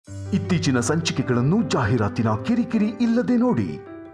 ಇತ್ತೀಚಿನ ಸಂಚಿಕೆಗಳನ್ನು ಜಾಹೀರಾತಿನ ಕಿರಿಕಿರಿ ಇಲ್ಲದೆ ನೋಡಿ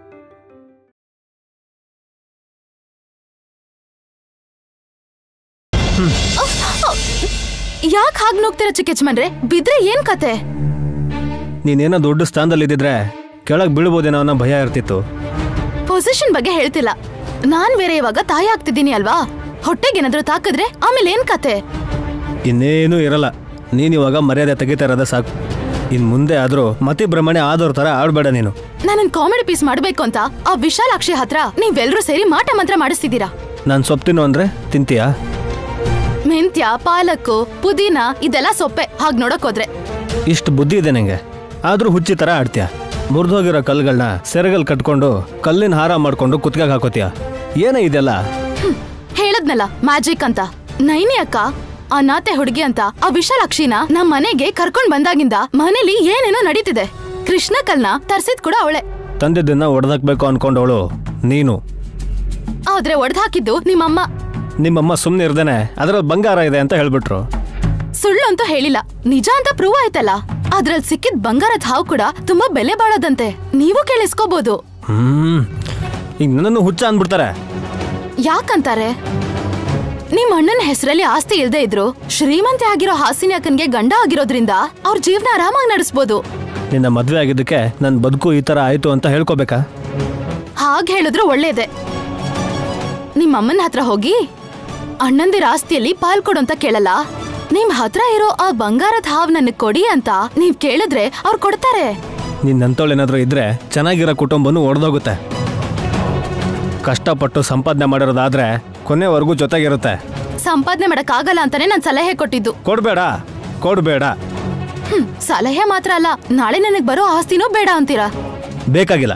ಯಾಕೆ ಹಾಗೆ ನೋಗ್ತೀರ ಚಿಕ್ಕಚ್ಮನ್ರೆ ಬಿದ್ರೆ ಏನ್ ಕತೆ ನೀನೇನೋ ದೊಡ್ಡ ಸ್ಥಾನದಲ್ಲಿದ್ದಿದ್ರೆ ಕೆಳಗೆ ಬೀಳ್ಬೋದೇನೋ ಅನ್ನೋ ಭಯ ಇರ್ತಿತ್ತು ಪೊಸಿಷನ್ ಬಗ್ಗೆ ಹೇಳ್ತಿಲ್ಲ ನಾನ್ ಬೇರೆ ಇವಾಗ ತಾಯಿ ಆಗ್ತಿದ್ದೀನಿ ಅಲ್ವಾ ಹೊಟ್ಟೆಗೇನಾದ್ರೂ ತಾಕಿದ್ರೆ ಆಮೇಲೆ ಏನ್ ಕತೆ ಇನ್ನೇನೂ ಇರಲ್ಲ ನೀನು ಇವಾಗ ಮರ್ಯಾದೆ ತೆಗಿತಾ ಇರೋದ ಸಾಕು ಇನ್ನು ಮುಂದೆ ಆದರೂ ಮತಿ ಭ್ರಮಣೆ ಆದವ್ರ ಥರ ಆಡ್ಬೇಡ ನೀನು ನಾನನ್ ಕಾಮಿಡಿ ಪೀಸ್ ಮಾಡ್ಬೇಕು ಅಂತ ಆ ವಿಶಾಲಾಕ್ಷಿ ಹತ್ರ ನೀವೆಲ್ರೂ ಸೇರಿ ಮಾಟ ಮಂತ್ರ ಮಾಡಿಸ್ತಿದ್ದೀರಾ ನಾನು ಸೊಪ್ಪು ತಿನ್ನು ಅಂದರೆ ತಿಂತೀಯಾ ಮೆಂತ್ಯ ಪಾಲಕ್ಕು ಪುದೀನ ಇದೆಲ್ಲ ಸೊಪ್ಪೆ ಹಾಗ್ ನೋಡಕ್ ಹೋದ್ರೆ ಇಷ್ಟು ಬುದ್ಧಿ ಇದೆ ನಂಗೆ ಆದರೂ ಹುಚ್ಚಿ ಥರ ಆಡ್ತೀಯ ಮುರಿದೋಗಿರೋ ಕಲ್ಗಳನ್ನ ಸೆರಗಲ್ ಕಟ್ಕೊಂಡು ಕಲ್ಲಿನ ಹಾರ ಮಾಡ್ಕೊಂಡು ಕುತ್ಕಾಗ ಹಾಕೋತೀಯ ಏನೇ ಇದೆಲ್ಲ ಹ್ಮ್, ಹೇಳದ್ನಲ್ಲ ಮ್ಯಾಜಿಕ್ ಅಂತ ನೈನಿ ಅಕ್ಕ ಆ ನಾತೆ ಹುಡುಗಿ ಅಂತ ಆ ವಿಶಾಲಾಕ್ಷಿನ ನಮ್ ಮನೆಗೆ ಕರ್ಕೊಂಡ್ ಬಂದಾಗಿಂದ ಮನೇಲಿ ಏನೇನೋ ನಡೀತಿದೆ ಕೃಷ್ಣ ಕಲ್ನ ತರ್ಸಿದ್ ಕೂಡ ಅವಳೆ ತಂದಿದ್ದನ್ನ ಒಡೆದಾಕ್ಬೇಕು ಅನ್ಕೊಂಡವಳು ನೀನು ಆದ್ರೆ ಒಡ್ದ್ ಹಾಕಿದ್ದು ನಿಮ್ಮಮ್ಮ ನಿಮ್ಮಮ್ಮ ಸುಮ್ಮನೆ ಇರ್ದೇನೆ ಅದರಲ್ಲಿ ಬಂಗಾರ ಇದೆ ಅಂತ ಹೇಳ್ಬಿಟ್ರು ಸುಳ್ಳು ಅಂತ ಹೇಳಿಲ್ಲ ನಿಜ ಅಂತ ಪ್ರೂವ್ ಆಯ್ತಲ್ಲ ಅದ್ರಲ್ಲಿ ಸಿಕ್ಕಿದ್ ಬಂಗಾರದ ಹಾವು ಕೂಡ ತುಂಬಾ ಬೆಲೆ ಬಾಳೋದಂತೆ ನೀವು ಕೇಳಿಸ್ಕೋಬಹುದು ಹ್ಮ್ ಈಗ ನನ್ನನ್ನು ಹುಚ್ಚ ಅಂದ್ಬಿಡ್ತಾರೆ ಯಾಕಂತಾರೆ ನಿಮ್ ಅಣ್ಣನ ಹೆಸರಲ್ಲಿ ಆಸ್ತಿ ಇಲ್ದೇ ಇದ್ರು ಶ್ರೀಮಂತೆ ಆಗಿರೋ ಹಾಸಿನಿ ಅಕ್ಕನ್ಗೆ ಗಂಡ ಆಗಿರೋದ್ರಿಂದ ಅವ್ರ ಜೀವನ ಆರಾಮಾಗಿ ನಡೆಸ್ಬೋದು ನಿನ್ನ ಮದುವೆ ಆಗಿದ್ದಕ್ಕೆ ನನ್ನ ಬದುಕು ಈ ಥರ ಆಯಿತು ಅಂತ ಹೇಳ್ಕೊಬೇಕಾ ಹಾಗ್ ಹೇಳಿದ್ರು ಒಳ್ಳೇದೆ ನಿಮ್ ಅಮ್ಮನ ಹತ್ರ ಹೋಗಿ ಅಣ್ಣಂದಿರ ಆಸ್ತಿಯಲ್ಲಿ ಪಾಲ್ ಕೊಡು ಅಂತ ಕೇಳಲ್ಲ ನಿಮ್ ಹತ್ರ ಇರೋ ಆ ಬಂಗಾರದ ಹಾವ್ ನನಗ್ ಕೊಡಿ ಅಂತ ನೀವ್ ಕೇಳಿದ್ರೆ ಅವ್ರು ಕೊಡ್ತಾರೆ ನಿನ್ನಂತವಳು ಏನಾದರೂ ಇದ್ರೆ ಚೆನ್ನಾಗಿರೋ ಕುಟುಂಬನೂ ಒಡೆದೋಗುತ್ತೆ ಕಷ್ಟಪಟ್ಟು ಸಂಪಾದನೆ ಮಾಡಿರೋದಾದ್ರೆ ಕೊನೆವರೆಗೂ ಜೊತೆಗಿರುತ್ತೆ ಸಂಪಾದನೆ ಮಾಡಕ್ ಆಗಲ್ಲ ಅಂತಾನೆ ನಾನ್ ಸಲಹೆ ಕೊಟ್ಟಿದ್ದು ಕೊಡಬೇಡ ಕೊಡಬೇಡ ಹ್ಮ್ ಸಲಹೆ ಮಾತ್ರ ಅಲ್ಲ ನಾಳೆ ನನಗ್ ಬರೋ ಆಸ್ತಿನೂ ಬೇಡ ಅಂತೀರಾ ಬೇಕಾಗಿಲ್ಲ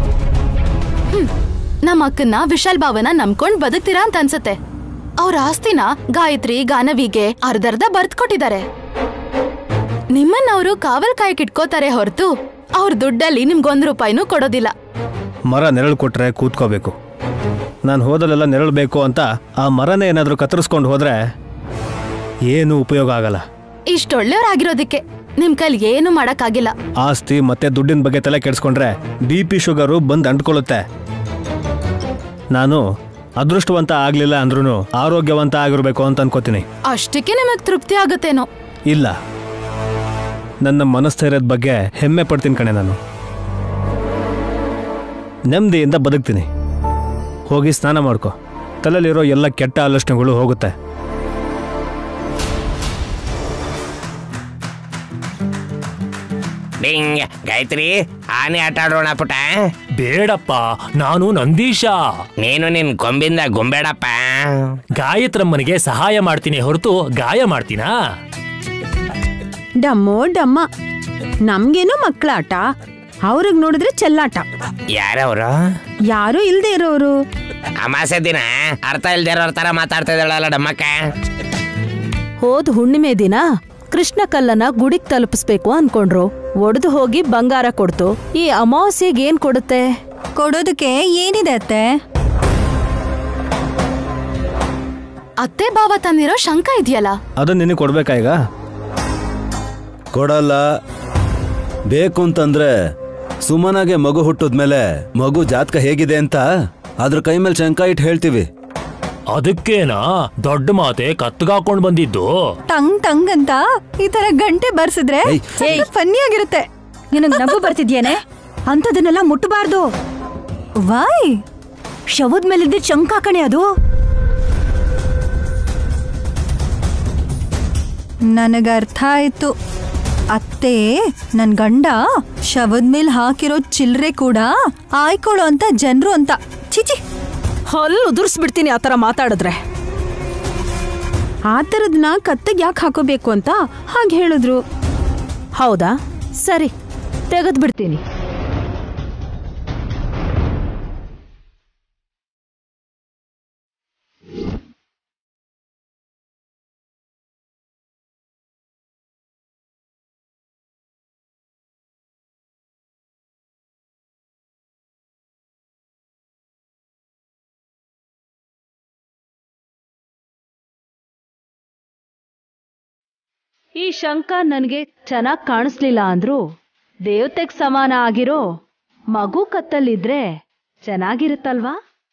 ನಮ್ಮ ಅಕ್ಕನ್ನ ವಿಶಾಲ್ ಭಾವನ ನಂಬ್ಕೊಂಡ್ ಬದುಕ್ತೀರಾ ಅಂತ ಅನ್ಸತ್ತೆ ಅವ್ರ ಆಸ್ತಿನ ಗಾಯತ್ರಿ ಗಾನವಿಗೆ ಅರ್ಧರ್ಧ ಬರ್ದ್ ಕೊಟ್ಟಿದ್ದಾರೆ ನಿಮ್ಮನ್ನ ಅವರು ಕಾವಲ್ ಕಾಯಕ್ ಇಟ್ಕೋತಾರೆ ಹೊರತು ಅವ್ರ ದುಡ್ಡಲ್ಲಿ ನಿಮ್ಗೊಂದ್ ರೂಪಾಯಿನೂ ಕೊಡೋದಿಲ್ಲ ಮರ ನೆರಳು ಕೊಟ್ರೆ ಕೂತ್ಕೋಬೇಕು ನಾನು ಹೋದಲ್ಲೆಲ್ಲ ನೆರಳು ಬೇಕು ಅಂತ ಆ ಮರನೇ ಏನಾದರೂ ಕತ್ತರಿಸ್ಕೊಂಡು ಹೋದ್ರೆ ಏನೂ ಉಪಯೋಗ ಆಗಲ್ಲ ಇಷ್ಟೊಳ್ಳೆಯವ್ರಾಗಿರೋದಕ್ಕೆ ನಿಮ್ ಕೈಲಿ ಏನು ಮಾಡಕ್ಕಾಗಿಲ್ಲ ಆಸ್ತಿ ಮತ್ತೆ ದುಡ್ಡಿನ ಬಗ್ಗೆ ತಲೆ ಕೆಡಿಸ್ಕೊಂಡ್ರೆ ಬಿ ಪಿ ಶುಗರು ಬಂದು ಅಂಟ್ಕೊಳ್ಳುತ್ತೆ ನಾನು ಅದೃಷ್ಟವಂತ ಆಗಲಿಲ್ಲ ಅಂದ್ರೂ ಆರೋಗ್ಯವಂತ ಆಗಿರ್ಬೇಕು ಅಂತ ಅನ್ಕೋತೀನಿ ಅಷ್ಟಕ್ಕೆ ನಿಮಗ್ ತೃಪ್ತಿ ಆಗುತ್ತೇನೋ ಇಲ್ಲ ನನ್ನ ಮನಸ್ಥೈರ್ಯದ ಬಗ್ಗೆ ಹೆಮ್ಮೆ ಪಡ್ತೀನಿ ಕಣೆ ನಾನು ನೆಮ್ಮದಿಯಿಂದ ಬದುಕ್ತೀನಿ ಹೋಗಿ ಸ್ನಾನ ಮಾಡ್ಕೊ ತಲೆಯಲ್ಲಿರೋ ಎಲ್ಲ ಕೆಟ್ಟ ಆಲೋಚನೆಗಳು ಹೋಗುತ್ತೆ ಡಿಂಗ್ ಗಾಯತ್ರಿ ಆನೆ ಆಟ ಆಡೋಣ ಪುಟ ಬೇಡಪ್ಪ ನಾನು ನಂದೀಶ ನೀನು ನಿನ್ ಕೊಂಬಿಂದ ಗುಂಬೇಡಪ್ಪ ಗಾಯತ್ರಮ್ಮನಿಗೆ ಸಹಾಯ ಮಾಡ್ತೀನಿ ಹೊರತು ಗಾಯ ಮಾಡ್ತೀನಾ ಡಮ್ಮೋ ಡಮ್ಮ ನಮ್ಗೇನು ಮಕ್ಕಳಾಟ ಅವ್ರಿಗೆ ನೋಡಿದ್ರೆ ಚೆಲ್ಲಾಟ ಯಾರವ್ರು ಯಾರು ಇಲ್ದೇ ಇರೋರು ಅಮಾಸೆ ದಿನ ಅರ್ಥ ಇಲ್ದೇ ಇರೋರ್ ತರ ಮಾತಾಡ್ತಾ ಇದ್ದಾಳಲ್ಲ ಡಮ್ಮಕ್ಕ ಹೋದ್ ಹುಣ್ಣಿಮೆ ದಿನ ಕೃಷ್ಣ ಕಲ್ಲನ ಗುಡಿಗ್ ತಲುಪಿಸ್ಬೇಕು ಅನ್ಕೊಂಡ್ರು ಒಡೆದು ಹೋಗಿ ಬಂಗಾರ ಕೊಡ್ತು ಈ ಅಮಾವಾಸ್ಯೆಗೆ ಏನ್ ಕೊಡುತ್ತೆ ಕೊಡೋದಕ್ಕೆ ಏನಿದೆ ಅತ್ತೆ ಅತ್ತೆ ಬಾವ ತಂದಿರೋ ಶಂಕ ಇದೆಯಲ್ಲ ಅದನ್ನ ನಿನಗೆ ಕೊಡ್ಬೇಕಾ ಈಗ ಕೊಡಲ್ಲ ಬೇಕು ಅಂತಂದ್ರೆ ಸುಮನಾಗೆ ಮಗು ಹುಟ್ಟಿದ್ಮೇಲೆ ಮಗು ಜಾತಕ ಹೇಗಿದೆ ಅಂತ ಅದ್ರ ಕೈ ಮೇಲೆ ಶಂಕ ಇಟ್ಟು ಹೇಳ್ತೀವಿ ಅದಕ್ಕೇನಾ ದೊಡ್ಡ ಮಾತೆ ಕತ್ಗಾಕೊಂಡ್ ಬಂದಿದ್ದು ಟಂಗ್ ಟಂಗ್ ಅಂತ ಈ ತರ ಗಂಟೆ ಬರ್ಸಿದ್ರೆ ಫನ್ನಿ ಆಗಿರುತ್ತೆ ನಿನಗ್ ನಗು ಬರ್ತಿದ್ಯೇನೆ ಅಂಥದನ್ನೆಲ್ಲ ಮುಟ್ಟಬಾರ್ದು ವಾಯ್ ಶವದ ಮೇಲಿದ್ದ ಚಂಕಾಕಣೆ ಅದು ನನಗ ಅರ್ಥ ಆಯ್ತು ಅತ್ತೆ ನನ್ ಗಂಡ ಶವದ ಮೇಲೆ ಹಾಕಿರೋ ಚಿಲ್ರೆ ಕೂಡ ಆಯ್ಕೊಳ್ಳೋ ಅಂತ ಜನರು ಅಂತ ಚಿಚಿ ಹಲ್ಲು ಉದುರ್ಸ್ಬಿಡ್ತೀನಿ ಆತರ ಮಾತಾಡಿದ್ರೆ ಆ ಥರದ್ನ ಕತ್ತಿಗೆ ಯಾಕೆ ಹಾಕೋಬೇಕು ಅಂತ ಹಾಗೆ ಹೇಳಿದ್ರು ಹೌದಾ ಸರಿ ತೆಗೆದ್ ಬಿಡ್ತೀನಿ ಈ ಶಂಕ ನನಗೆ ಚೆನ್ನಾಗಿ ಕಾಣಿಸ್ಲಿಲ್ಲ ಅಂದ್ರು ದೇವತೆಗ್ ಸಮಾನ ಆಗಿರೋ ಮಗು ಕತ್ತಲ್ಲಿದ್ರೆ ಚೆನ್ನಾಗಿರುತ್ತಲ್ವಾ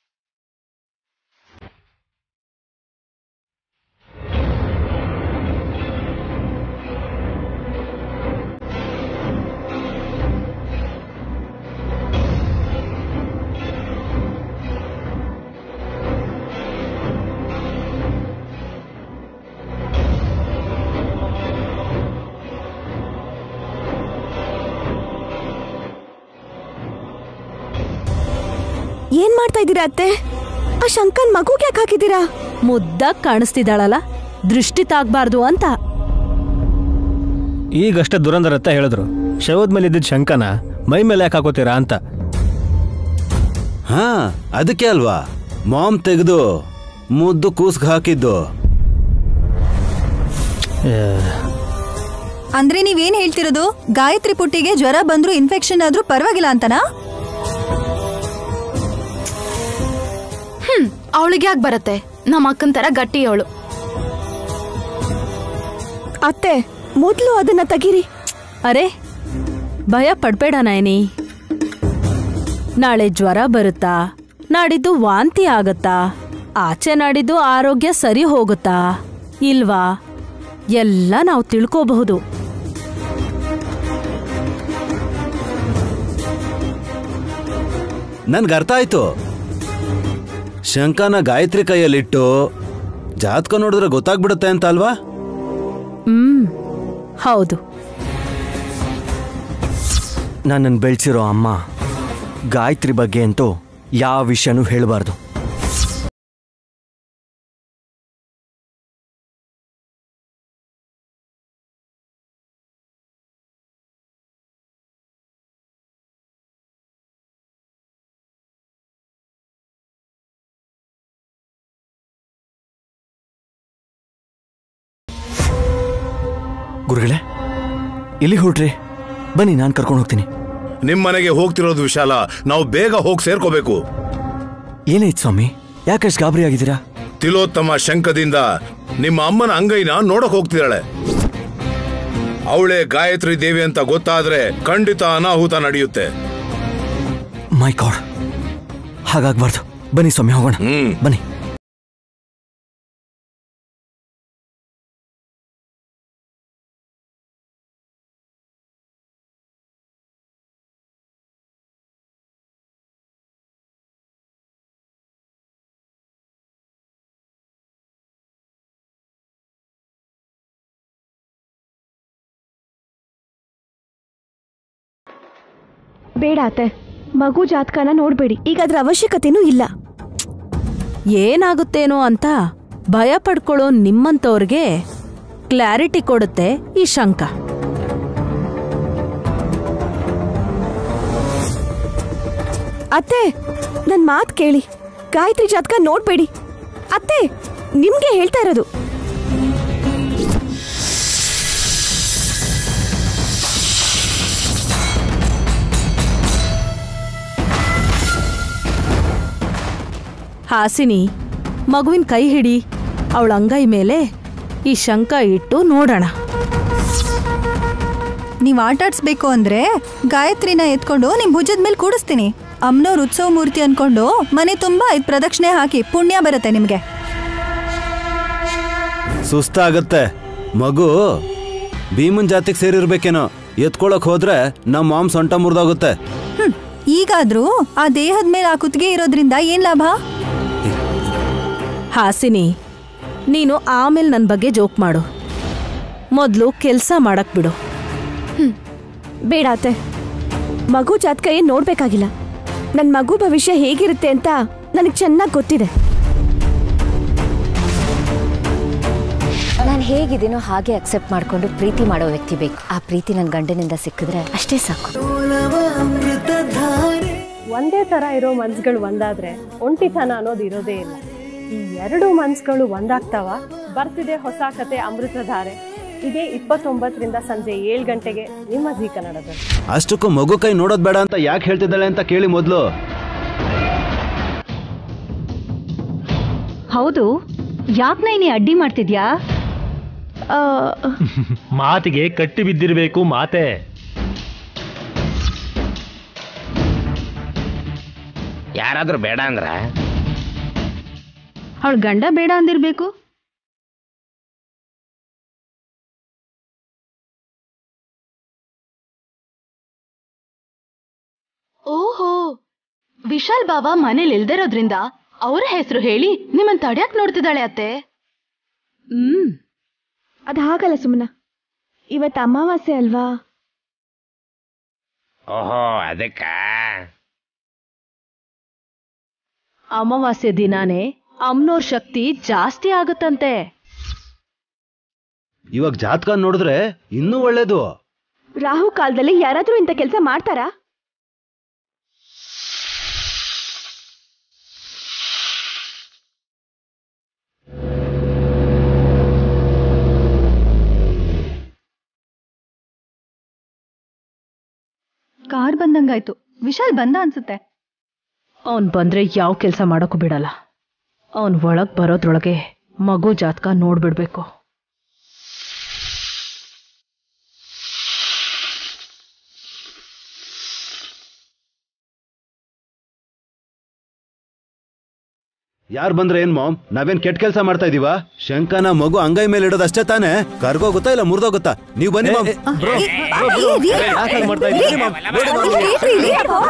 ಏನ್ ಮಾಡ್ತಾ ಇದ್ದೀರಾ ಅತ್ತೆ ಆ ಶಂಕನ್ ಮಗುಗೆ ಯಾಕೆ ಹಾಕಿದ್ದೀರಾ ಮುದ್ದಾಗ್ ಕಾಣಿಸ್ತಿದ್ದಾಳಲ್ಲ ದೃಷ್ಟಿ ತಾಗ್ಬಾರ್ದು ಅಂತ ಈಗಷ್ಟೇ ದುರಂದರತ್ತ ಹೇಳಿದ್ರು ಶವದ ಮೇಲೆ ಇದ್ದಿದ್ದ ಶಂಕನ ಮೈ ಮೇಲೆ ಯಾಕೆ ಹಾಕೋತೀರಾ ಅಂತ ಹಾ ಅದಕ್ಕೆ ಅಲ್ವಾ ಮಾಮ್ ತೆಗೆದು ಮುದ್ದು ಕೂಸ್ಗ್ ಹಾಕಿದ್ದು ಅಂದ್ರೆ ನೀವೇನ್ ಹೇಳ್ತಿರೋದು ಗಾಯತ್ರಿ ಪುಟ್ಟಿಗೆ ಜ್ವರ ಬಂದ್ರು ಇನ್ಫೆಕ್ಷನ್ ಆದ್ರೂ ಪರವಾಗಿಲ್ಲ ಅಂತನಾ ಹ್ಮ್ ಅವಳಿಗೆ ಯಾಕೆ ಬರತ್ತೆ ನಮ್ಮ ಅಕ್ಕನ ತರ ಗಟ್ಟಿ ಅವಳು ಅತ್ತೆ ಮೊದ್ಲು ಅದನ್ನ ತೆಗೀರಿ ಅರೆ ಭಯ ಪಡ್ಬೇಡ ನಯನಿ ನಾಳೆ ಜ್ವರ ಬರುತ್ತಾ ನಾಡಿದ್ದು ವಾಂತಿ ಆಗತ್ತಾ ಆಚೆ ನಾಡಿದ್ದು ಆರೋಗ್ಯ ಸರಿ ಹೋಗುತ್ತಾ ಇಲ್ವಾ ಎಲ್ಲ ನಾವು ತಿಳ್ಕೋಬಹುದು ನನ್ಗೆ ಅರ್ಥ ಆಯ್ತು ಶಂಕನ ಗಾಯತ್ರಿ ಕೈಯಲ್ಲಿಟ್ಟು ಜಾತಕ ನೋಡಿದ್ರೆ ಗೊತ್ತಾಗ್ಬಿಡುತ್ತೆ ಅಂತ ಅಲ್ವಾ ಹ್ಮ್ ಹೌದು ನನ್ನನ್ನು ಬೆಳೆಸಿರೋ ಅಮ್ಮ ಗಾಯತ್ರಿ ಬಗ್ಗೆ ಅಂತೂ ಯಾವ ವಿಷಯನೂ ಹೇಳಬಾರ್ದು ಗುರುಗಳೇ ಎಲ್ಲಿ ಹೊರಟ್ರಿ ಬನ್ನಿ ನಾನು ಕರ್ಕೊಂಡು ಹೋಗ್ತೀನಿ ನಿಮ್ ಮನೆಗೆ ಹೋಗ್ತಿರೋದು ವಿಶಾಲ ನಾವು ಬೇಗ ಹೋಗಿ ಸೇರ್ಕೋಬೇಕು ಏನಾಯ್ತು ಸ್ವಾಮಿ ಯಾಕಷ್ಟು ಗಾಬರಿ ಆಗಿದ್ದೀರಾ ತಿಲೋತ್ತಮ ಶಂಕದಿಂದ ನಿಮ್ಮ ಅಮ್ಮನ ಅಂಗೈನ ನೋಡಕ್ ಹೋಗ್ತಿದ್ದಾಳೆ ಅವಳೇ ಗಾಯತ್ರಿ ದೇವಿ ಅಂತ ಗೊತ್ತಾದ್ರೆ ಖಂಡಿತ ಅನಾಹುತ ನಡೆಯುತ್ತೆ ಮೈ ಗಾಡ್ ಹಾಗಾಗ್ಬಾರ್ದು ಬನ್ನಿ ಸ್ವಾಮಿ ಹೋಗೋಣ ಬನ್ನಿ ಬೇಡ ಅತ್ತೆ ಮಗು ಜಾತಕನ ನೋಡ್ಬೇಡಿ ಈಗ ಅದ್ರ ಅವಶ್ಯಕತೆನೂ ಇಲ್ಲ ಏನಾಗುತ್ತೇನೋ ಅಂತ ಭಯ ಪಡ್ಕೊಳ್ಳೋ ನಿಮ್ಮಂತವ್ರಿಗೆ ಕ್ಲಾರಿಟಿ ಕೊಡುತ್ತೆ ಈ ಶಂಕ ಅತ್ತೆ ನನ್ ಮಾತ್ ಕೇಳಿ ಗಾಯತ್ರಿ ಜಾತಕ ನೋಡ್ಬೇಡಿ ಅತ್ತೆ ನಿಮ್ಗೆ ಹೇಳ್ತಾ ಇರೋದು ಹಾಸಿನಿ ಮಗುವಿನ ಕೈ ಹಿಡಿ ಅವಳ ಅಂಗೈ ಮೇಲೆ ಈ ಶಂಕ ಇಟ್ಟು ನೋಡೋಣ ನೀವ್ ಆಟಾಡ್ಸ್ಬೇಕು ಅಂದ್ರೆ ಗಾಯತ್ರಿನ ಎತ್ಕೊಂಡು ನಿಮ್ ಭುಜದ ಮೇಲೆ ಕೂಡಿಸ್ತೀನಿ ಅಮ್ನೋರ್ ಉತ್ಸವ ಮೂರ್ತಿ ಅನ್ಕೊಂಡು ಮನೆ ತುಂಬಾ ಐದ್ ಪ್ರದಕ್ಷಿಣೆ ಹಾಕಿ ಪುಣ್ಯ ಬರುತ್ತೆ ನಿಮ್ಗೆ ಸುಸ್ತಾಗತ್ತೆ ಮಗು ಭೀಮನ್ ಜಾತಿಗೆ ಸೇರಿರ್ಬೇಕೇನೋ ಎತ್ಕೊಳಕ್ ಹೋದ್ರೆ ನಮ್ಮ ಮಾಮ್ ಸೊಂಟ ಮುರಿದೋಗುತ್ತೆ ಹ್ಮ್ ಈಗಾದ್ರೂ ಆ ದೇಹದ ಮೇಲೆ ಆ ಕುತ್ತಿಗೆ ಇರೋದ್ರಿಂದ ಏನ್ ಲಾಭ ಹಾಸಿನಿ ನೀನು ಆಮೇಲೆ ನನ್ನ ಬಗ್ಗೆ ಜೋಕ್ ಮಾಡು ಮೊದಲು ಕೆಲಸ ಮಾಡಕ್ ಬಿಡು ಬೇಡ ಅತ್ತೆ ಮಗು ಜಾತಕ ಏನ್ ನೋಡ್ಬೇಕಾಗಿಲ್ಲ ನನ್ ಮಗು ಭವಿಷ್ಯ ಹೇಗಿರುತ್ತೆ ಅಂತ ನನಗೆ ಚೆನ್ನಾಗಿ ಗೊತ್ತಿದೆ ನಾನು ಹೇಗಿದ್ದೀನೋ ಹಾಗೆ ಅಕ್ಸೆಪ್ಟ್ ಮಾಡ್ಕೊಂಡು ಪ್ರೀತಿ ಮಾಡೋ ವ್ಯಕ್ತಿ ಬೇಕು ಆ ಪ್ರೀತಿ ನನ್ನ ಗಂಡನಿಂದ ಸಿಕ್ಕಿದ್ರೆ ಅಷ್ಟೇ ಸಾಕು ಒಂದೇ ತರ ಇರೋ ಮನ್ಸುಗಳು ಒಂದಾದ್ರೆ ಒಂಟಿತನ ಅನ್ನೋದು ಇರೋದೇ ಇಲ್ಲ ಈ ಎರಡು ಮನ್ಸುಗಳು ಒಂದಾಗ್ತಾವ ಬರ್ತಿದೆ ಹೊಸ ಕತೆ ಅಮೃತಧಾರೆ ಇದೇ ಇಪ್ಪತ್ತೊಂಬತ್ತರಿಂದ ಸಂಜೆ ಏಳು ಗಂಟೆಗೆ ನಿಮ್ಮ ಜಿ ಕನ್ನಡದಲ್ಲಿ ಅಷ್ಟಕ್ಕೂ ಮಗು ಕೈ ನೋಡೋದ್ ಬೇಡ ಅಂತ ಯಾಕೆ ಹೇಳ್ತಿದ್ದಾಳೆ ಅಂತ ಕೇಳಿ ಮೊದ್ಲು ಹೌದು ಯಾಕೆ ನೈನಿ ಅಡ್ಡಿ ಮಾಡ್ತಿದ್ಯಾ ಮಾತಿಗೆ ಕಟ್ಟಿ ಬಿದ್ದಿರಬೇಕು ಮಾತೆ ಯಾರಾದ್ರೂ ಬೇಡ ಅಂದ್ರ ಅವಳ ಗಂಡ ಬೇಡ ಅಂದಿರ್ಬೇಕು ಓಹೋ ವಿಶಾಲ್ ಬಾವ ಮನೇಲಿ ಇಲ್ದಿರೋದ್ರಿಂದ ಅವ್ರ ಹೆಸರು ಹೇಳಿ ನಿಮ್ಮನ್ ತಡ್ಯಾಕ್ ನೋಡ್ತಿದ್ದಾಳೆ ಅತ್ತೆ ಹ್ಮ್ ಅದು ಹಾಗಲ್ಲ ಸುಮ್ಮನ ಇವತ್ತು ಅಮಾವಾಸ್ಯೆ ಅಲ್ವಾ ಓಹೋ ಅದಕ್ಕ ಅಮಾವಾಸ್ಯೆ ದಿನಾನೇ ಅಮ್ನೋರ್ ಶಕ್ತಿ ಜಾಸ್ತಿ ಆಗುತ್ತಂತೆ ಇವಾಗ ಜಾತಕ ನೋಡಿದ್ರೆ ಇನ್ನೂ ಒಳ್ಳೇದು ರಾಹು ಕಾಲದಲ್ಲಿ ಯಾರಾದ್ರೂ ಇಂಥ ಕೆಲಸ ಮಾಡ್ತಾರಾ ಕಾರ್ ಬಂದಂಗಾಯ್ತು ವಿಶಾಲ್ ಬಂದ ಅನ್ಸುತ್ತೆ ಅವನ್ ಬಂದ್ರೆ ಯಾವ ಕೆಲಸ ಮಾಡೋಕ್ಕೂ ಬಿಡಲ್ಲ ಅವನ್ ಒಳಗ್ ಬರೋದ್ರೊಳಗೆ ಮಗು ಜಾತಕ ನೋಡ್ಬಿಡ್ಬೇಕು ಯಾರು ಬಂದ್ರೆ ಏನ್ ಮಾಮ್ ನಾವೇನ್ ಕೆಟ್ಟ ಕೆಲಸ ಮಾಡ್ತಾ ಇದೀವ ಶಂಕನ ಮಗು ಅಂಗೈ ಮೇಲೆ ಇಡೋದು ಅಷ್ಟೇ ತಾನೇ ಕರ್ಗೋಗುತ್ತಾ ಇಲ್ಲ ಮುರಿದೋಗುತ್ತಾ ನೀವು ಬನ್ನಿ ಮಾಮ್ ಯಾಕೆ ಹಾಗ್ ಮಾಡ್ತಾ ಇದ್ದೀರಿ ಮಾಮ್? ಬೇಡ ಮಾಮ್.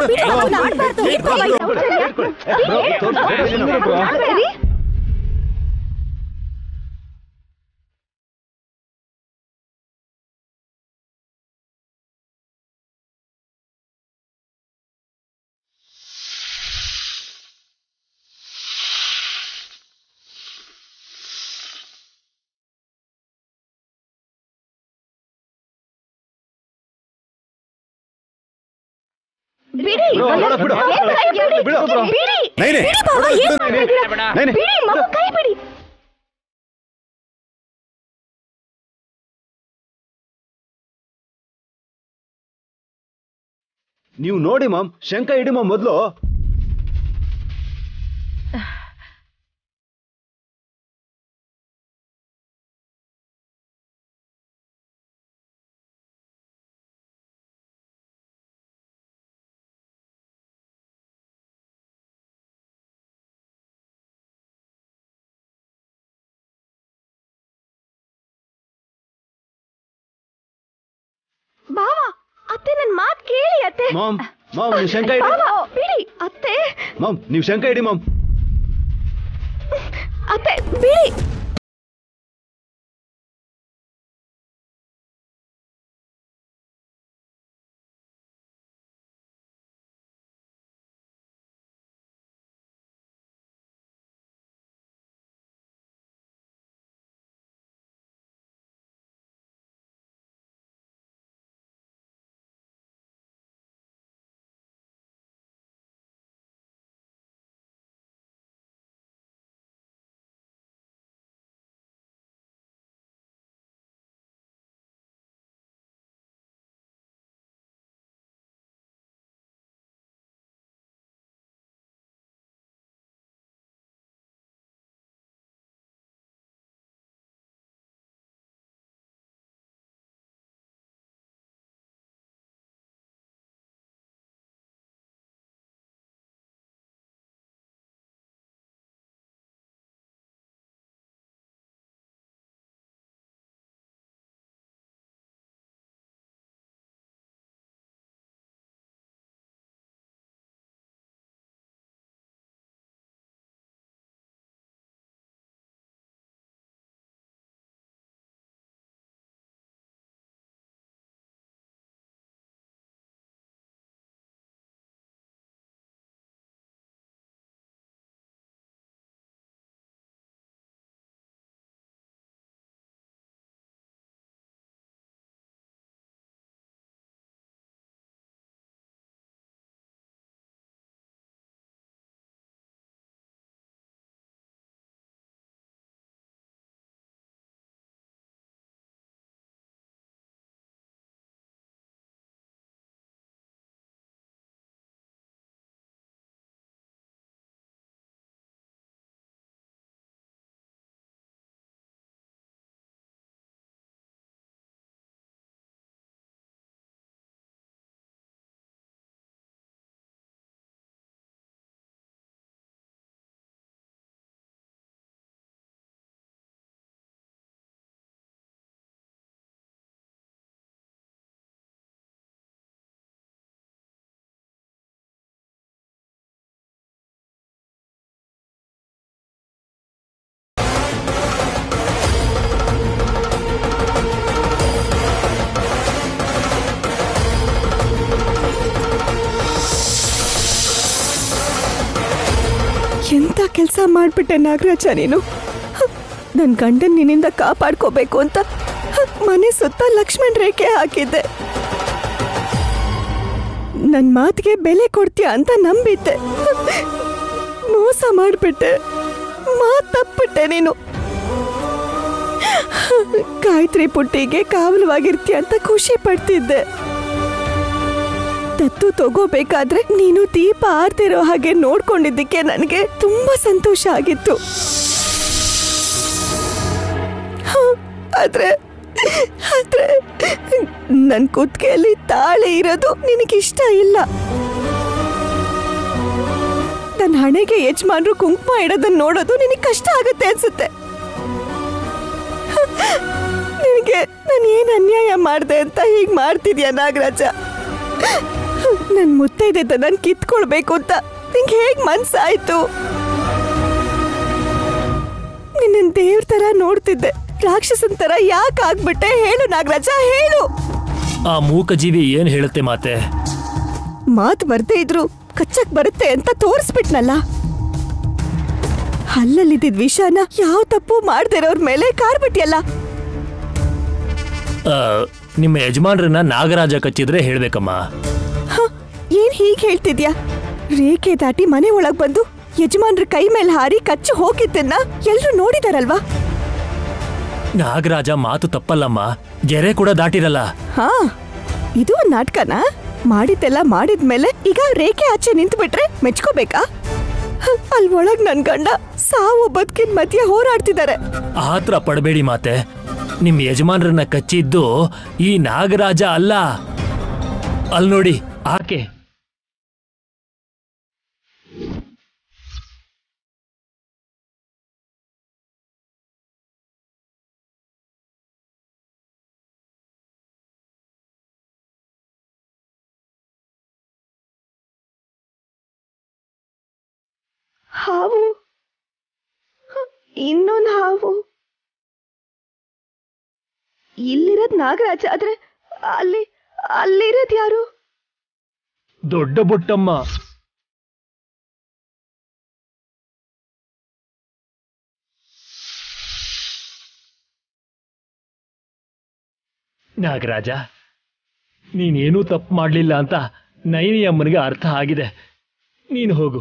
ಬಿಡಿ ಬ್ರೋ, ನೋಡು, ಬಿಡು. ಏನ್ ಕೈ ಬಿಡಿ? ಬಿಡು, ಬ್ರೋ. ಬಿಡಿ. ನೈನೆ, ಬಿಡಿ ಬಾಬಾ, ನೋಡು, ಏನ್ ಬಿಡು, ನೈನೆ. ಮಾಡ್ತಿದ್ದೀರಾ? ನೈನೆ. ಬಿಡಿ, ಮಗು ಕೈ ಬಿಡಿ ನೀವು ನೋಡಿ ಮಾಮ್ ಶಂಕ ಇಡಿ ಮಾಮ್ ಮೊದ್ಲು ಬಾವ ಅತ್ತೆ ನನ್ ಮಾತ್ ಕೇಳಿ ಅತ್ತೆ ಮಾಮ್ ಮಾಮ್ ನೀವು ಶಂಕ ಇಡಿ ಬಾವ, ಬಿಡಿ ಅತ್ತೆ ಮಾಮ್ ನೀವು ಶಂಕ ಇಡಿ ಮಾಮ್ ಅತ್ತೆ ಬಿಡಿ ಕೆಲಸ ಮಾಡ್ಬಿಟ್ಟೆ ನಾಗರಾಜ ನೀನು ನನ್ನ ಗಂಡನ್ ನಿನ್ನಿಂದ ಕಾಪಾಡ್ಕೋಬೇಕು ಅಂತ ಮನೆ ಸುತ್ತ ಲಕ್ಷ್ಮಣ್ ರೇಖೆ ಹಾಕಿದ್ದೆ ನನ್ನ ಮಾತಿಗೆ ಬೆಲೆ ಕೊಡ್ತೀಯ ಅಂತ ನಂಬಿದ್ದೆ ಮೋಸ ಮಾಡ್ಬಿಟ್ಟೆ ಮಾತ್ ತಪ್ಪಿಟ್ಟೆ ನೀನು ಗಾಯತ್ರಿ ಪುಟ್ಟಿಗೆ ಕಾವಲವಾಗಿರ್ತೀಯ ಅಂತ ಖುಷಿ ಪಡ್ತಿದ್ದೆ ದತ್ತು ತಗೋಬೇಕಾದ್ರೆ ನೀನು ದೀಪ ಆರ್ತಿರೋ ಹಾಗೆ ನೋಡ್ಕೊಂಡಿದ್ದಕ್ಕೆ ನನಗೆ ತುಂಬಾ ಸಂತೋಷ ಆಗಿತ್ತು ಹ, ಆದ್ರೆ ಆದ್ರೆ ನನ್ ಕುತ್ತಿಗೆಯಲ್ಲಿ ತಾಳೆ ಇರೋದು ನಿನಗಿಷ್ಟ ಇಲ್ಲ ನನ್ನ ಹಣೆಗೆ ಯಜಮಾನ್ರು ಕುಂಕುಮ ಇಡೋದನ್ನ ನೋಡೋದು ನಿನಗೆ ಕಷ್ಟ ಆಗುತ್ತೆ ಅನ್ಸುತ್ತೆ ನಿನಗೆ ನಾನು ಏನ್ ಅನ್ಯಾಯ ಮಾಡಿದೆ ಅಂತ ಹೀಗ್ ಮಾಡ್ತಿದ್ಯಾ ನಾಗರಾಜ ನನ್ ಮುತ್ತೈದೆ ನನ್ ಕಿತ್ಕೊಳ್ಬೇಕು ಅಂತ ನಿಂಗೆ ಹೇಗ್ ಮನ್ಸಾಯ್ತು ನಿನ್ನ ದೇವ್ರ ತರ ನೋಡ್ತಿದ್ದೆ ರಾಕ್ಷಸನ್ ತರ ಯಾಕೆ ಆಗ್ಬಿಟ್ಟೆ ಹೇಳು ನಾಗರಾಜ ಹೇಳು ಆ ಮೂಕಜೀವಿ ಏನ್ ಹೇಳುತ್ತೆ ಮಾತೆ ಮಾತ್ ಬರ್ದೇ ಇದ್ರು ಕಚ್ಚಕ್ ಬರುತ್ತೆ ಅಂತ ತೋರಿಸ್ಬಿಟ್ನಲ್ಲ ಹಲ್ಲಲ್ಲಿದ್ದಿದ್ ವಿಷಾನ ಯಾವ ತಪ್ಪು ಮಾಡ್ದಿರೋರ್ ಮೇಲೆ ಕಾರ್ಬಿಟ್ಯಲ್ಲ ಆ, ನಿಮ್ಮ ಯಜಮಾನ್ರನ್ನ ನಾಗರಾಜ ಕಚ್ಚಿದ್ರೆ ಹೇಳ್ಬೇಕಮ್ಮ ಹ, ಏನ್ ಹೀಗ್ ಹೇಳ್ತಿದ್ಯಾ ರೇಖೆ ದಾಟಿ ಮನೆ ಒಳಗ್ ಬಂದು ಯಜಮಾನ್ರ ಕೈ ಮೇಲೆ ಹಾರಿ ಕಚ್ಚಿ ಹೋಗಿದ್ದನ್ನ ಎಲ್ರು ನೋಡಿದಾರಲ್ವಾ ನಾಗರಾಜ ಮಾತು ತಪ್ಪಲ್ಲಮ್ಮ ಗೆರೆ ಕೂಡ ದಾಟಿರಲ್ಲ ಹಾ ಇದು ಒಂದ್ ನಾಟಕನಾ ಮಾಡಿದ್ದೆಲ್ಲ ಮಾಡಿದ್ಮೇಲೆ ಈಗ ರೇಖೆ ಆಚೆ ನಿಂತು ಬಿಟ್ರೆ ಮೆಚ್ಕೋಬೇಕಾ ಹ, ಅಲ್ ಒಳಗ್ ನನ್ ಗಂಡ ಸಾವು ಬದುಕಿನ ಮಧ್ಯ ಹೋರಾಡ್ತಿದ್ದಾರೆ ಆತ್ರ ಪಡಬೇಡಿ ಮಾತೆ ನಿಮ್ ಯಜಮಾನ್ರನ್ನ ಕಚ್ಚಿದ್ದು ಈ ನಾಗರಾಜ ಅಲ್ಲ ಅಲ್ ನೋಡಿ ಆಕೆ ಹಾವು ಹ, ಇನ್ನೊಂದ್ ಹಾವು ಇಲ್ಲಿರೋದ್ ನಾಗರಾಜ ಆದ್ರೆ ಅಲ್ಲಿ ಅಲ್ಲಿರೋದ್ ಯಾರು ದೊಡ್ಡ ಬುಟ್ಟಮ್ಮ ನಾಗರಾಜ ನೀನೇನೂ ತಪ್ಪು ಮಾಡಲಿಲ್ಲ ಅಂತ ನೈನಿ ಅಮ್ಮನಿಗೆ ಅರ್ಥ ಆಗಿದೆ ನೀನು ಹೋಗು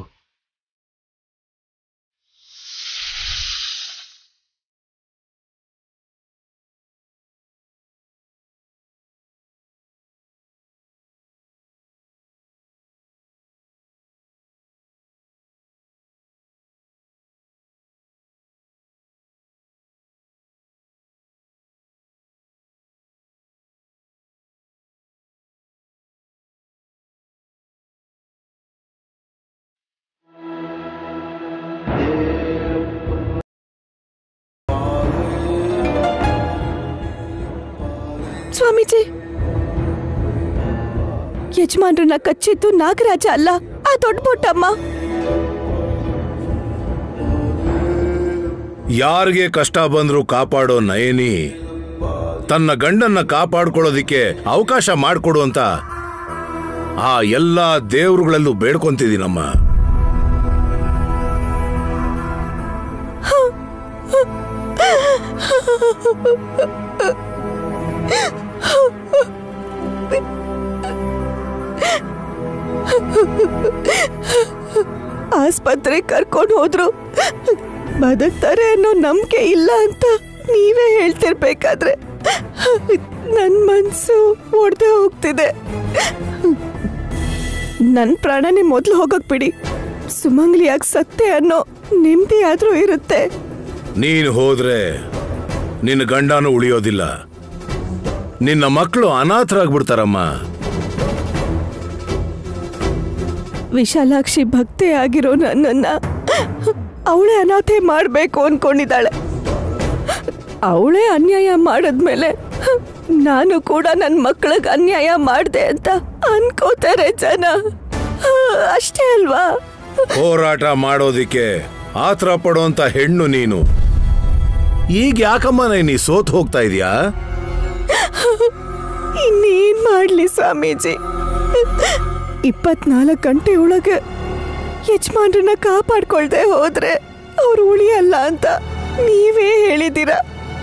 ಸ್ವಾಮೀಜಿ ಯಜಮಾನ್ರನ್ನ ಕಚ್ಚಿದ್ದು ನಾಗರಾಜ ಅಲ್ಲ ಆ ದೊಡ್ಡ ಬೊಟ್ಟಮ್ಮ ಯಾರಿಗೆ ಕಷ್ಟ ಬಂದ್ರು ಕಾಪಾಡೋ ನಯನಿ ತನ್ನ ಗಂಡನ್ನ ಕಾಪಾಡ್ಕೊಳ್ಳೋದಿಕ್ಕೆ ಅವಕಾಶ ಮಾಡಿಕೊಡು ಅಂತ ಆ ಎಲ್ಲಾ ದೇವ್ರುಗಳಲ್ಲೂ ಬೇಡ್ಕೊಂತಿದ್ದೀನಮ್ಮ ಆಸ್ಪತ್ರೆ ಕರ್ಕೊಂಡು ಹೋದ್ರು ಬದುಕ್ತಾರೆ ಅನ್ನೋ ನಂಬಿಕೆ ಇಲ್ಲ ಅಂತ ನೀವೇ ಹೇಳ್ತಿರ್ಬೇಕಾದ್ರೆ ನನ್ ಮನ್ಸು ಒಡ್ದೆ ಹೋಗ್ತಿದೆ ನನ್ ಪ್ರಾಣನೇ ಮೊದ್ಲು ಹೋಗಕ್ ಬಿಡಿ ಸುಮಂಗ್ಲಿಯಾಗಿ ಸತ್ತೆ ಅನ್ನೋ ನೆಮ್ಮದಿ ಆದ್ರೂ ಇರುತ್ತೆ ನೀನು ಹೋದ್ರೆ ನಿನ್ನ ಗಂಡನೂ ಉಳಿಯೋದಿಲ್ಲ ನಿನ್ನ ಮಕ್ಕಳು ಅನಾಥರಾಗ್ಬಿಡ್ತಾರಮ್ಮ ವಿಶಾಲಾಕ್ಷಿ ಭಕ್ತಿ ಆಗಿರೋ ನನ್ನನ್ನ ಅವಳೇ ಅನಾಥೆ ಮಾಡ್ಬೇಕು ಅನ್ಕೊಂಡಿದ್ದಾಳೆ ಅವಳೇ ಅನ್ಯಾಯ ಮಾಡಿದ್ಮೇಲೆ ನಾನು ಕೂಡ ನನ್ನ ಮಕ್ಕಳಿಗೆ ಅನ್ಯಾಯ ಮಾಡ್ದೆ ಅಂತ ಅನ್ಕೋತಾರೆ ಜನ ಅಷ್ಟೇ ಅಲ್ವಾ ಹೋರಾಟ ಮಾಡೋದಿಕ್ಕೆ ಆತರ ಪಡೋಂತ ಹೆಣ್ಣು ನೀನು ಈಗ ಯಾಕಮ್ಮ ನೀ ಸೋತ್ ಹೋಗ್ತಾ ಇದೀಯಾ ಇನ್ನೇನ್ ಮಾಡ್ಲಿ ಸ್ವಾಮೀಜಿ ಇಪ್ಪತ್ನಾಲ್ಕು ಗಂಟೆ ಒಳಗೆ ಯಜಮಾನ್ರನ್ನ ಕಾಪಾಡ್ಕೊಳ್ದೆ ಹೋದ್ರೆ ಅವ್ರು ಉಳಿಯಲ್ಲ ಅಂತ ನೀವೇ ಹೇಳಿದ್ದೀರ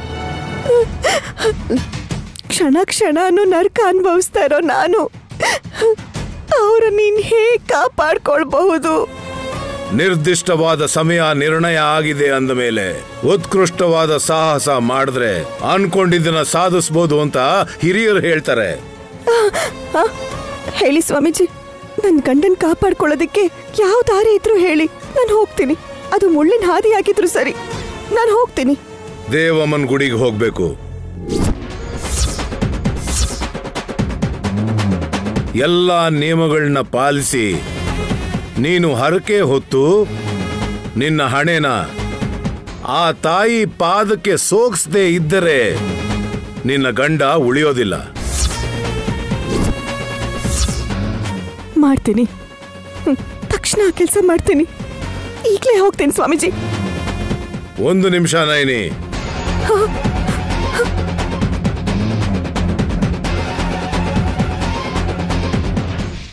ಕ್ಷಣ ಕ್ಷಣನೂ ನರ್ಕ ಅನುಭವಿಸ್ತಾ ಇರೋ ನಾನು ಅವ್ರ ನೀನ್ ಹೇಗ್ ಕಾಪಾಡ್ಕೊಳ್ಬಹುದು ನಿರ್ದಿಷ್ಟವಾದ ಸಮಯ ನಿರ್ಣಯ ಆಗಿದೆ ಅಂದ ಮೇಲೆ ಉತ್ಕೃಷ್ಟವಾದ ಸಾಹಸ ಮಾಡಿದ್ರೆ ಅನ್ಕೊಂಡಿದ್ದನ್ನ ಸಾಧಿಸ್ಬೋದು ಅಂತ ಹಿರಿಯರು ಹೇಳ್ತಾರೆ ಆ, ಹೇಳಿ ಸ್ವಾಮೀಜಿ ನನ್ ಗಂಡನ್ ಕಾಪಾಡ್ಕೊಳ್ಳೋದಕ್ಕೆ ಯಾವ ದಾರಿ ಇದ್ರು ಹೇಳಿ ನಾನು ಹೋಗ್ತೀನಿ ಅದು ಮುಳ್ಳಿನ ಹಾದಿ ಆಗಿದ್ರು ಸರಿ ನಾನು ಹೋಗ್ತೀನಿ ದೇವಮ್ಮನ್ ಗುಡಿಗೆ ಹೋಗ್ಬೇಕು ಎಲ್ಲ ನಿಯಮಗಳನ್ನ ಪಾಲಿಸಿ ನೀನು ಹರಕೆ ಹೊತ್ತು ನಿನ್ನ ಹಣೆನ ಆ ತಾಯಿ ಪಾದಕ್ಕೆ ಸೋಗಿಸದೆ ಇದ್ದರೆ ನಿನ್ನ ಗಂಡ ಉಳಿಯೋದಿಲ್ಲ ಮಾಡ್ತೀನಿ ಹ್ಮ್, ತಕ್ಷಣ ಕೆಲಸ ಮಾಡ್ತೀನಿ ಈಗಲೇ ಹೋಗ್ತೀನಿ ಸ್ವಾಮೀಜಿ ಒಂದು ನಿಮಿಷ ನೈನಿ ಹಾ